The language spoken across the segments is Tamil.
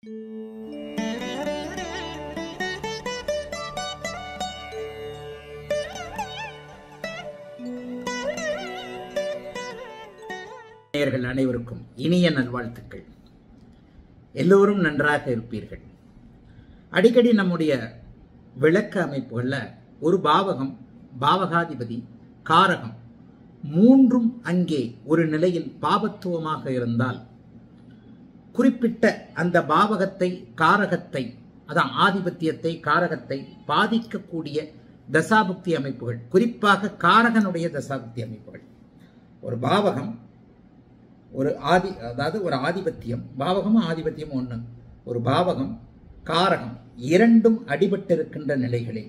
நேயர்கள் அனைவருக்கும் இனிய நல்வாழ்த்துக்கள் எல்லோரும் நன்றாக இருப்பீர்கள் அடிக்கடி நம்முடைய விளக்க அமைப்புகளில் ஒரு பாவகம் பாவகாதிபதி காரகம் மூன்றும் அங்கே ஒரு நிலையில் பாபத்துவமாக இருந்தால் குறிப்பிட்ட அந்த பாவகத்தை காரகத்தை அதான் ஆதிபத்தியத்தை காரகத்தை பாதிக்கக்கூடிய தசாபுக்தி அமைப்புகள் குறிப்பாக காரகனுடைய தசாபுக்தி அமைப்புகள் ஒரு பாவகம் ஒரு ஆதி அதாவது ஒரு ஆதிபத்தியம் பாவகமும் ஆதிபத்தியமும் ஒன்று ஒரு பாவகம் காரகம் இரண்டும் அடிபட்டிருக்கின்ற நிலைகளில்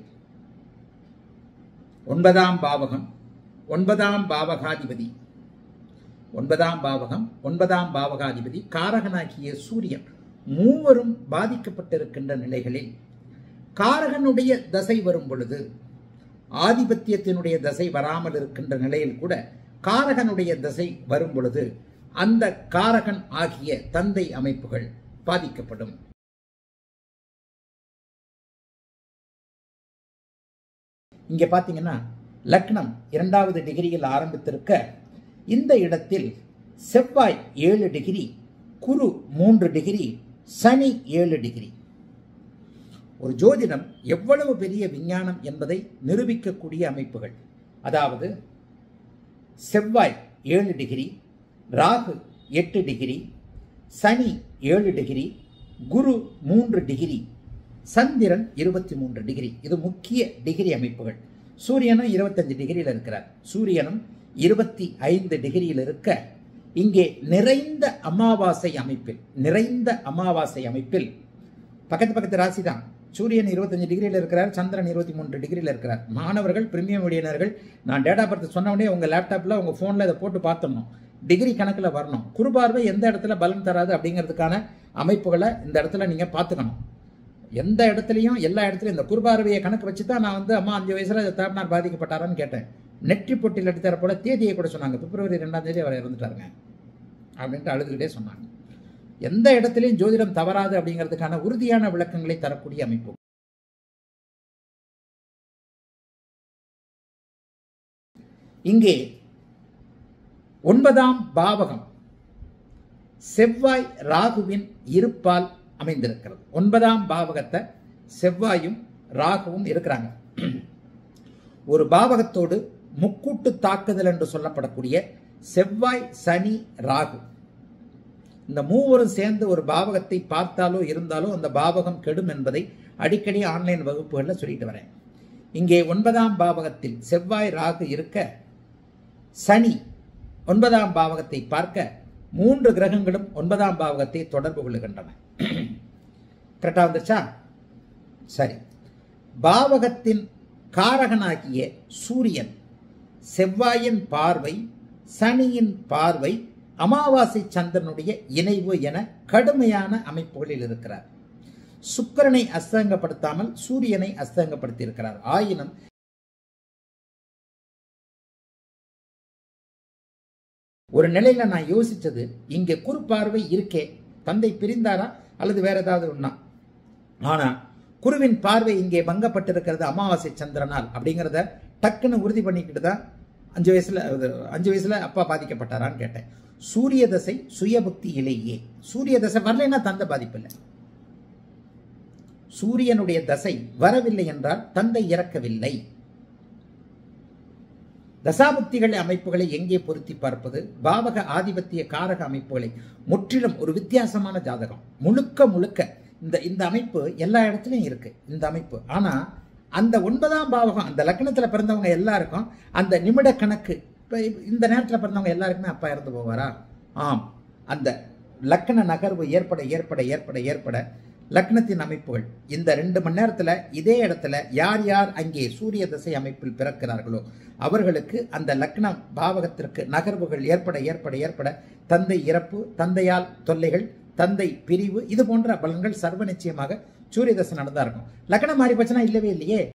ஒன்பதாம் பாவகம் ஒன்பதாம் பாவகாதிபதி ஒன்பதாம் பாவகம் ஒன்பதாம் பாவகாதிபதி காரகனாகிய சூரியன் மூவரும் பாதிக்கப்பட்டிருக்கின்ற நிலைகளில் காரகனுடைய தசை வரும் பொழுது ஆதிபத்தியத்தினுடைய தசை வராமல் இருக்கின்ற நிலையில் கூட காரகனுடைய தசை வரும் பொழுது அந்த காரகன் ஆகிய தந்தை அமைப்புகள் பாதிக்கப்படும் இங்க பாத்தீங்கன்னா லக்னம் இரண்டாவது டிகிரியில் ஆரம்பித்திருக்க இந்த இடத்தில் செவ்வாய் ஏழு டிகிரி குரு மூன்று டிகிரி சனி ஏழு டிகிரி ஒரு ஜோதிடம் எவ்வளவு பெரிய விஞ்ஞானம் என்பதை நிரூபிக்கக்கூடிய அமைப்புகள் அதாவது செவ்வாய் ஏழு டிகிரி ராகு எட்டு டிகிரி சனி ஏழு டிகிரி குரு மூன்று டிகிரி சந்திரன் இருபத்தி மூன்று டிகிரி இது முக்கிய டிகிரி அமைப்புகள் சூரியனும் இருபத்தஞ்சு டிகிரியில் இருக்கிறார் சூரியனும் இருபத்தி ஐந்து டிகிரியில் இருக்க இங்கே நிறைந்த அமாவாசை அமைப்பில் நிறைந்த அமாவாசை அமைப்பில் பக்கத்து பக்கத்து ராசி தான் சூரியன் இருபத்தஞ்சு டிகிரியில் இருக்கிறார் சந்திரன் இருபத்தி மூன்று டிகிரியில் இருக்கிறார் மாணவர்கள் பிரிமியம் உடையினர்கள் நான் டேட்டா பர்த் சொன்ன உடனே உங்கள் லேப்டாப்பில் உங்கள் ஃபோனில் இதை போட்டு பார்த்தணும் டிகிரி கணக்கில் வரணும் குறுபார்வை எந்த இடத்துல பலன் தராது அப்படிங்கிறதுக்கான அமைப்புகளை இந்த இடத்துல நீங்கள் பார்த்துக்கணும் எந்த இடத்துலையும் எல்லா இடத்துலையும் இந்த குறுபார்வையை கணக்கு வச்சு தான் நான் வந்து அம்மா அஞ்சு வயசுல தேவனார் பாதிக்கப்பட்டாரான்னு கேட்டேன் நெற்றி பொட்டியில் எடுத்தார போல தேதியை கூட சொன்னாங்க பிப்ரவரி ரெண்டாம் தேதி அவர் இறந்துட்டாருங்க அப்படின்ட்டு அழுதுகிட்டே சொன்னாங்க எந்த இடத்துலையும் ஜோதிடம் தவறாது அப்படிங்கிறதுக்கான உறுதியான விளக்கங்களை தரக்கூடிய அமைப்பு இங்கே ஒன்பதாம் பாவகம் செவ்வாய் ராகுவின் இருப்பால் அமைந்திருக்கிறது ஒன்பதாம் பாவகத்தை செவ்வாயும் ராகுவும் இருக்கிறாங்க ஒரு பாவகத்தோடு முக்கூட்டு தாக்குதல் என்று சொல்லப்படக்கூடிய செவ்வாய் சனி ராகு இந்த மூவரும் சேர்ந்து ஒரு பாவகத்தை பார்த்தாலோ இருந்தாலோ அந்த பாவகம் கெடும் என்பதை அடிக்கடி ஆன்லைன் வகுப்புகளில் சொல்லிட்டு வரேன் இங்கே ஒன்பதாம் பாவகத்தில் செவ்வாய் ராகு இருக்க சனி ஒன்பதாம் பாவகத்தை பார்க்க மூன்று கிரகங்களும் ஒன்பதாம் பாவகத்தை தொடர்பு கொள்ளுகின்றன கரெக்டா வந்துருச்சா சரி பாவகத்தின் காரகனாகிய சூரியன் செவ்வாயின் பார்வை சனியின் பார்வை அமாவாசை சந்திரனுடைய இணைவு என கடுமையான அமைப்புகளில் இருக்கிறார் சுக்கரனை அஸ்தங்கப்படுத்தாமல் சூரியனை அஸ்தங்கப்படுத்தி இருக்கிறார் ஆயினும் ஒரு நிலையில நான் யோசிச்சது இங்கே குறுப்பார்வை இருக்கே தந்தை பிரிந்தாரா அல்லது வேற ஏதாவது ஒண்ணா ஆனா குருவின் பார்வை இங்கே பங்கப்பட்டிருக்கிறது அமாவாசை சந்திரனால் அப்படிங்கிறத டக்குன்னு உறுதி பண்ணிக்கிட்டு தான் அஞ்சு வயசுல அஞ்சு வயசுல அப்பா பாதிக்கப்பட்டாரான்னு கேட்டேன் சூரிய தசை சுயபக்தியிலேயே சூரிய தசை வரலைன்னா தந்தை பாதிப்பு இல்லை சூரியனுடைய தசை வரவில்லை என்றால் தந்தை இறக்கவில்லை தசாபுக்திகள் அமைப்புகளை எங்கே பொருத்தி பார்ப்பது பாவக ஆதிபத்திய காரக அமைப்புகளை முற்றிலும் ஒரு வித்தியாசமான ஜாதகம் முழுக்க முழுக்க இந்த இந்த அமைப்பு எல்லா இடத்துலையும் இருக்கு இந்த அமைப்பு ஆனா அந்த ஒன்பதாம் பாவகம் அந்த லக்னத்துல பிறந்தவங்க எல்லாருக்கும் அந்த நிமிட கணக்கு இப்போ இந்த நேரத்தில் பிறந்தவங்க எல்லாருக்குமே அப்பா இறந்து போவாரா ஆம் அந்த லக்ன நகர்வு ஏற்பட ஏற்பட ஏற்பட ஏற்பட லக்னத்தின் அமைப்புகள் இந்த ரெண்டு மணி நேரத்தில் இதே இடத்துல யார் யார் அங்கே சூரிய திசை அமைப்பில் பிறக்கிறார்களோ அவர்களுக்கு அந்த லக்ன பாவகத்திற்கு நகர்வுகள் ஏற்பட ஏற்பட ஏற்பட தந்தை இறப்பு தந்தையால் தொல்லைகள் தந்தை பிரிவு இது போன்ற பலன்கள் சர்வ நிச்சயமாக சூரிய தசை நடந்தா இருக்கும் லக்னம் மாறி போச்சுன்னா இல்லவே இல்லையே